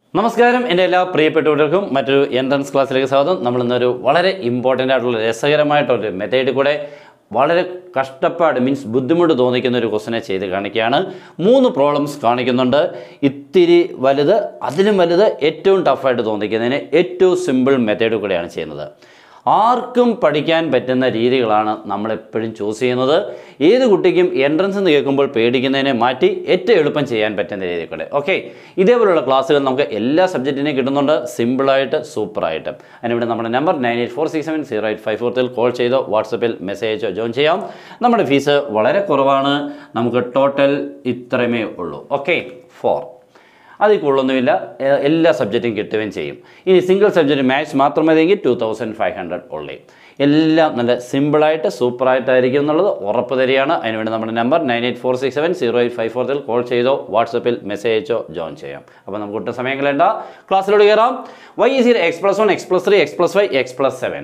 നമസ്കാരം എൻ്റെ എല്ലാ പ്രിയപ്പെട്ടവർക്കും മറ്റൊരു എൻട്രൻസ് ക്ലാസ്സിലേക്ക് സ്വാഗതം നമ്മൾ ഇന്നൊരു വളരെ ഇമ്പോർട്ടൻ്റ് ആയിട്ടുള്ള രസകരമായിട്ടുള്ളൊരു മെത്തേഡ് കൂടെ വളരെ കഷ്ടപ്പാട് മീൻസ് ബുദ്ധിമുട്ട് തോന്നിക്കുന്ന ഒരു ക്വസ്റ്റിനെ ചെയ്ത് കാണിക്കുകയാണ് മൂന്ന് പ്രോബ്ലംസ് കാണിക്കുന്നുണ്ട് ഇത്തിരി വലുത് അതിലും വലുത് ഏറ്റവും ടഫായിട്ട് തോന്നിക്കുന്നതിന് ഏറ്റവും സിമ്പിൾ മെത്തേഡ് കൂടെയാണ് ചെയ്യുന്നത് ആർക്കും പഠിക്കാൻ പറ്റുന്ന രീതികളാണ് നമ്മളെപ്പോഴും ചൂസ് ചെയ്യുന്നത് ഏത് കുട്ടിക്കും എൻട്രൻസ് എന്ന് കേൾക്കുമ്പോൾ പേടിക്കുന്നതിനെ മാറ്റി ഏറ്റവും എളുപ്പം ചെയ്യാൻ പറ്റുന്ന രീതിയിൽ കൂടെ ഓക്കെ ഇതേപോലുള്ള ക്ലാസ്സുകൾ നമുക്ക് എല്ലാ സബ്ജക്റ്റിനെയും കിട്ടുന്നുണ്ട് സിമ്പിളായിട്ട് സൂപ്പറായിട്ട് അതിനിവിടെ നമ്മുടെ number nine eight four six seven zero eight five ഫോർത്തിൽ കോൾ ചെയ്തോ വാട്സപ്പിൽ മെസ്സേജ് അയച്ചോ ജോയിൻ ചെയ്യാം നമ്മുടെ ഫീസ് വളരെ കുറവാണ് നമുക്ക് ടോട്ടൽ ഇത്രയുമേ ഉള്ളൂ ഓക്കെ ഫോർ അതിൽ കൂടുതലൊന്നുമില്ല എ- എല്ലാ സബ്ജക്റ്റും കിട്ടുകയും ചെയ്യും ഇനി സിംഗിൾ സബ്ജക്റ്റ് മാത്സ് മാത്രം മതിയെങ്കിൽ ടു തൗസൻഡ് ഫൈവ് ഹൺഡ്രഡ് ഉള്ളി എല്ലാം നല്ല സിമ്പിളായിട്ട് സൂപ്പറായിട്ടായിരിക്കും എന്നുള്ളത് ഉറപ്പ് തരികയാണ് അതിനുവേണ്ടി നമ്മുടെ number nine eight four six seven zero eight five ഫോർത്തിൽ കോൾ ചെയ്തോ വാട്സപ്പിൽ മെസ്സേജ് അയച്ചോ ജോയിൻ ചെയ്യാം അപ്പോൾ നമുക്ക് ഒട്ടും സമയം കളയണ്ട ക്ലാസ്സിലോട് കയറാം Y is X plus one X plus three X plus five X plus seven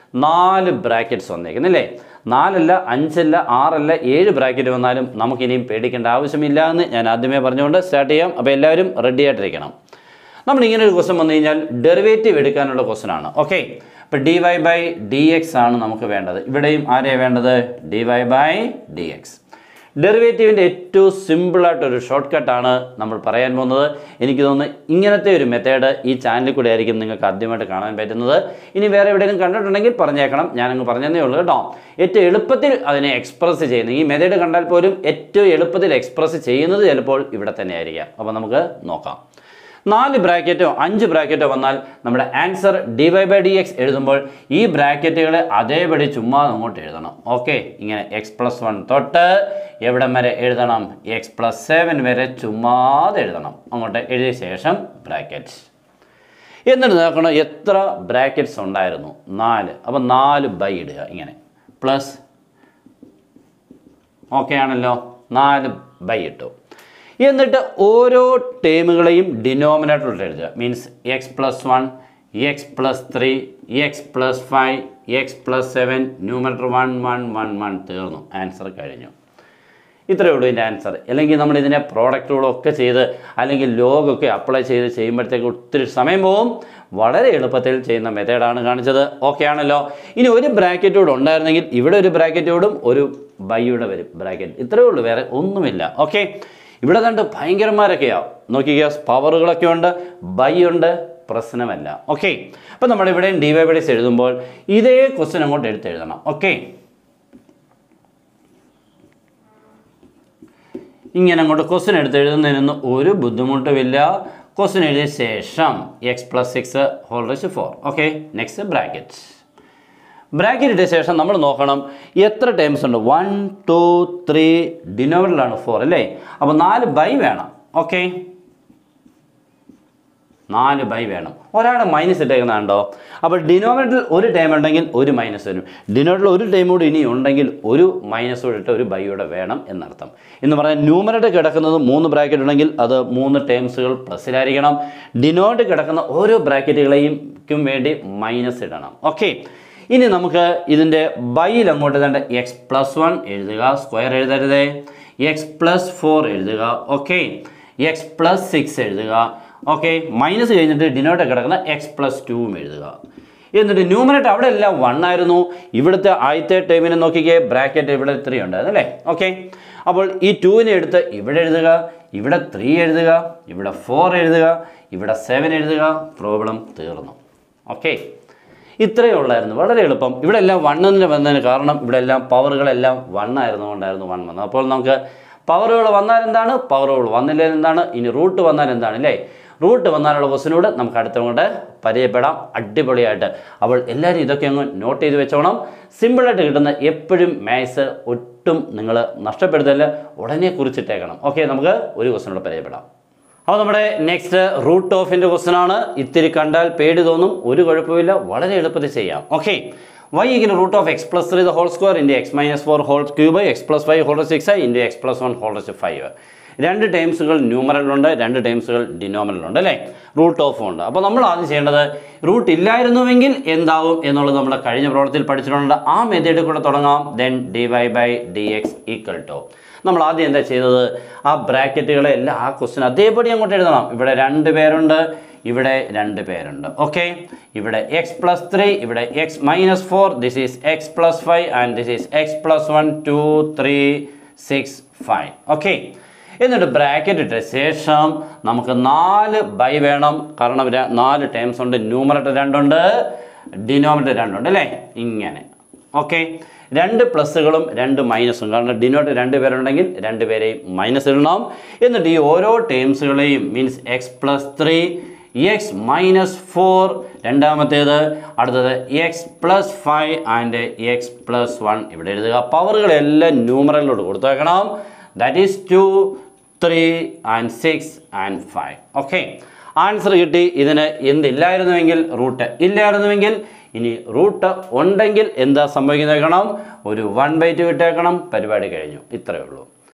നാല് ബ്രാക്കറ്റ്സ് വന്നേക്കുന്നില്ലേ നാലല്ല അഞ്ചല്ല ആറല്ല ഏഴ് ബ്രാക്കറ്റ് വന്നാലും നമുക്കിനിയും പേടിക്കേണ്ട ആവശ്യമില്ല എന്ന് ഞാൻ ആദ്യമേ പറഞ്ഞുകൊണ്ട് സ്റ്റാർട്ട് ചെയ്യാം അപ്പോൾ എല്ലാവരും റെഡി ആയിട്ടിരിക്കണം നമ്മൾ ഇങ്ങനെ ഒരു ക്വസ്റ്റൻ വന്നു കഴിഞ്ഞാൽ ഡെറിവേറ്റീവ് എടുക്കാനുള്ള ക്വസ്റ്റൻ ആണ് ഓക്കെ ഇപ്പോൾ D Y by D X ആണ് നമുക്ക് വേണ്ടത് ഇവിടെയും ആരെയാണ് വേണ്ടത് D Y by D X ഡെറിവേറ്റീവിൻ്റെ ഏറ്റവും സിമ്പിളായിട്ടൊരു ഷോർട്ട് കട്ടാണ് നമ്മൾ പറയാൻ പോകുന്നത് എനിക്ക് തോന്നുന്നു ഇങ്ങനത്തെ ഒരു മെത്തേഡ് ഈ ചാനലിൽ കൂടെ ആയിരിക്കും നിങ്ങൾക്ക് ആദ്യമായിട്ട് കാണാൻ പറ്റുന്നത് ഇനി വേറെ എവിടെയെങ്കിലും കണ്ടിട്ടുണ്ടെങ്കിൽ പറഞ്ഞേക്കണം ഞാനങ്ങ് പറഞ്ഞതേ ഉള്ളൂ കേട്ടോ ഏറ്റവും എളുപ്പത്തിൽ അതിനെ എക്സ്പ്രസ് ചെയ്യുന്നത് ഈ മെത്തേഡ് കണ്ടാൽ പോലും ഏറ്റവും എളുപ്പത്തിൽ എക്സ്പ്രസ് ചെയ്യുന്നത് ചിലപ്പോൾ ഇവിടെ തന്നെ ആയിരിക്കാം അപ്പോൾ നമുക്ക് നോക്കാം നാല് ബ്രാക്കറ്റോ അഞ്ച് ബ്രാക്കറ്റോ വന്നാൽ നമ്മുടെ answer D Y by D X എഴുതുമ്പോൾ ഈ ബ്രാക്കറ്റുകളെ അതേപടി ചുമ്മാ അങ്ങോട്ട് എഴുതണം ഓക്കെ ഇങ്ങനെ എക്സ് പ്ലസ് വൺ തൊട്ട് എവിടം വരെ എഴുതണം എക്സ് പ്ലസ് സെവൻ വരെ ചുമ്മാതെ എഴുതണം അങ്ങോട്ട് എഴുതിയ ശേഷം ബ്രാക്കറ്റ് എന്നിട്ട് നോക്കണം എത്ര ബ്രാക്കറ്റ്സ് ഉണ്ടായിരുന്നു നാല് അപ്പോൾ നാല് ബൈ ഇടുക ഇങ്ങനെ പ്ലസ് ഓക്കെ ആണല്ലോ നാല് ബൈ ഇട്ടു എന്നിട്ട് ഓരോ ടേമുകളെയും ഡിനോമിനേറ്ററിൽ എഴുതുക means X plus one X plus three X plus five X plus seven numerator one one one one തീർന്നു ആൻസർ കഴിഞ്ഞു ഇത്രയേ ഉള്ളൂ ഇതിൻ്റെ ആൻസർ അല്ലെങ്കിൽ നമ്മൾ ഇതിനെ പ്രോഡക്റ്റുകളൊക്കെ ചെയ്ത് അല്ലെങ്കിൽ ലോഗൊക്കെ അപ്ലൈ ചെയ്ത് ചെയ്യുമ്പോഴത്തേക്ക് ഒത്തിരി സമയം പോകും വളരെ എളുപ്പത്തിൽ ചെയ്യുന്ന മെത്തേഡാണ് കാണിച്ചത് ഓക്കെ ആണല്ലോ ഇനി ഒരു ബ്രാക്കറ്റ് കൂടെ ഉണ്ടായിരുന്നെങ്കിൽ ഇവിടെ ഒരു ബ്രാക്കറ്റോടും ഒരു ബൈയുടെ വരും ബ്രാക്കറ്റ് ഇത്രയേ ഉള്ളൂ വേറെ ഒന്നുമില്ല ഓക്കെ ഇവിടെ കണ്ട് ഭയങ്കരന്മാരൊക്കെയാ നോക്കിക്കുക പവറുകളൊക്കെ ഉണ്ട് ബൈ ഉണ്ട് പ്രശ്നമല്ല ഓക്കെ അപ്പം നമ്മളിവിടെ ഡി വൈ ബൈ എഴുതുമ്പോൾ ഇതേ ക്വസ്റ്റ്യൻ അങ്ങോട്ട് എടുത്തെഴുതണം ഓക്കെ ഇങ്ങനെ അങ്ങോട്ട് ക്വസ്റ്റ്യൻ എടുത്ത് എഴുതുന്നതിനൊന്നും ഒരു ബുദ്ധിമുട്ടുമില്ല ക്വസ്റ്റ്യൻ എഴുതിയ ശേഷം X plus six whole raise four okay next bracket bracket ഇട്ട ശേഷം നമ്മൾ നോക്കണം എത്ര ടൈംസ് ഉണ്ട് വൺ ടു ത്രീ ഡിനോമിനറിലാണ് ഫോർ അല്ലേ അപ്പോൾ നാല് ബൈ വേണം ഓക്കെ നാല് ബൈ വേണം ഒരാൾ മൈനസ് ഇട്ടേക്കുന്നതാണ്ടോ അപ്പോൾ ഡിനോമിനേറ്ററിൽ ഒരു ടൈം ഉണ്ടെങ്കിൽ ഒരു മൈനസ് വരും ഡിനോമിനേറ്ററിൽ ഒരു ടൈം കൂടി ഇനി ഉണ്ടെങ്കിൽ ഒരു മൈനസ് കൂടി ഇട്ട് ഒരു ബൈ കൂടെ വേണം എന്നർത്ഥം എന്ന് പറഞ്ഞാൽ ന്യൂമറേറ്റർ കിടക്കുന്നത് മൂന്ന് ബ്രാക്കറ്റ് ഉണ്ടെങ്കിൽ അത് മൂന്ന് ടേംസുകൾ പ്ലസ്സിലായിരിക്കണം ഡിനോമിനേറ്റർ കിടക്കുന്ന ഓരോ ബ്രാക്കറ്റുകളെയും ക്കും വേണ്ടി മൈനസ് ഇടണം ഓക്കെ ഇനി നമുക്ക് ഇതിൻ്റെ ബൈയിൽ അങ്ങോട്ട് തന്നെ എക്സ് പ്ലസ് വൺ എഴുതുക സ്ക്വയർ എഴുതരുതേ എക്സ് പ്ലസ് ഫോർ എഴുതുക ഓക്കെ എക്സ് പ്ലസ് സിക്സ് എഴുതുക ഓക്കെ മൈനസ് കഴിഞ്ഞിട്ട് ഡിനോട്ട് കിടക്കുന്ന എക്സ് പ്ലസ് ടുവും എഴുതുക എന്നിട്ട് ന്യൂമറേറ്റ് അവിടെ എല്ലാം വൺ ആയിരുന്നു ഇവിടുത്തെ ആദ്യത്തെ ടൈമിനെ നോക്കിക്കേ ബ്രാക്കറ്റ് ഇവിടെ ത്രീ ഉണ്ടായിരുന്നു അല്ലേ ഓക്കെ അപ്പോൾ ഈ ടൂവിനെ എടുത്ത് ഇവിടെ എഴുതുക ഇവിടെ ത്രീ എഴുതുക ഇവിടെ ഫോർ എഴുതുക ഇവിടെ സെവൻ എഴുതുക പ്രോബ്ലം തീർന്നു ഓക്കെ ഇത്രയേ ഉള്ളായിരുന്നു വളരെ എളുപ്പം ഇവിടെ എല്ലാം വണ്ണിന് വന്നതിന് കാരണം ഇവിടെ എല്ലാം പവറുകളെല്ലാം വണ്ണായിരുന്നു കൊണ്ടായിരുന്നു വൺ വന്നത് അപ്പോൾ നമുക്ക് പവറുകൾ വന്നാൽ എന്താണ് പവറുകൾ വന്നില്ല എന്താണ് ഇനി റൂട്ട് വന്നാൽ എന്താണ് അല്ലേ റൂട്ട് വന്നാലുള്ള ക്വസ്റ്റിനോട് നമുക്ക് അടുത്ത കൊണ്ട് പരിചയപ്പെടാം അടിപൊളിയായിട്ട് അപ്പോൾ എല്ലാവരും ഇതൊക്കെ അങ്ങ് നോട്ട് ചെയ്ത് വെച്ചോണം സിമ്പിളായിട്ട് കിട്ടുന്ന എപ്പോഴും മാത്സ് ഒട്ടും നിങ്ങൾ നഷ്ടപ്പെടുത്തല്ല ഉടനെ കുറിച്ചിട്ടേക്കണം ഓക്കെ നമുക്ക് ഒരു ക്വസ്റ്റിനോട് പരിചയപ്പെടാം അപ്പോൾ നമ്മുടെ നെക്സ്റ്റ് റൂട്ട് ഓഫിൻ്റെ ക്വസ്റ്റൻ ആണ് ഇത്തിരി കണ്ടാൽ പേടി തോന്നും ഒരു കുഴപ്പമില്ല വളരെ എളുപ്പത്തിൽ ചെയ്യാം ഓക്കെ വൈ ഇങ്ങനെ root of X plus three the whole square into X minus four whole cube X plus five whole six into X plus one whole five രണ്ട് ടേംസുകൾ ന്യൂമറലുണ്ട് രണ്ട് ടേംസുകൾ ഡിനോമിനലുണ്ട് അല്ലേ റൂട്ട് ഓഫും ഉണ്ട് അപ്പോൾ നമ്മൾ ആദ്യം ചെയ്യേണ്ടത് റൂട്ട് ഇല്ലായിരുന്നുവെങ്കിൽ എന്താവും എന്നുള്ളത് നമ്മൾ കഴിഞ്ഞ പ്രവർത്തിയിൽ പഠിച്ചിട്ടുണ്ട് ആ മെത്തേഡിൽ കൂടെ തുടങ്ങാം then D Y by D X equal to നമ്മൾ ആദ്യം എന്താ ചെയ്തത് ആ ബ്രാക്കറ്റുകളെ എല്ലാം ആ ക്വസ്റ്റ്യൻ അതേപടി അങ്ങോട്ട് എഴുതണം ഇവിടെ രണ്ട് പേരുണ്ട് ഇവിടെ രണ്ട് പേരുണ്ട് ഓക്കെ ഇവിടെ എക്സ് പ്ലസ് ത്രീ ഇവിടെ X minus four this is X plus five and this is X plus one two three six five okay എന്നിട്ട് ബ്രാക്കറ്റ് ഇട്ട ശേഷം നമുക്ക് നാല് ബൈ വേണം കാരണം ര- നാല് ടേംസ് ഉണ്ട് ന്യൂമറേറ്റർ രണ്ടുണ്ട് ഡിനോമിനേറ്റർ രണ്ടുണ്ട് അല്ലേ ഇങ്ങനെ ഓക്കെ രണ്ട് പ്ലസ്സുകളും രണ്ട് മൈനസും കാരണം ഡിനോട്ട് രണ്ട് പേരുണ്ടെങ്കിൽ രണ്ട് പേരെയും മൈനസ് ഇടണം എന്നിട്ട് ഈ ഓരോ ടേംസുകളെയും means X plus three X minus four രണ്ടാമത്തേത് അടുത്തത് X plus five and X plus one ഇവിടെ എഴുതുക പവറുകളെല്ലാം ന്യൂമറലിലോട്ട് കൊടുത്തേക്കണം that is two three and six and five okay answer കിട്ടി ഇതിന് എന്തില്ലായിരുന്നുവെങ്കിൽ റൂട്ട് ഇല്ലായിരുന്നുവെങ്കിൽ ഇനി റൂട്ട് ഉണ്ടെങ്കിൽ എന്താ സംഭവിക്കുന്നത് ഒരു വൺ ബൈ ടു ഇട്ടേക്കണം പരിപാടി കഴിഞ്ഞു ഇത്രയേ ഉള്ളൂ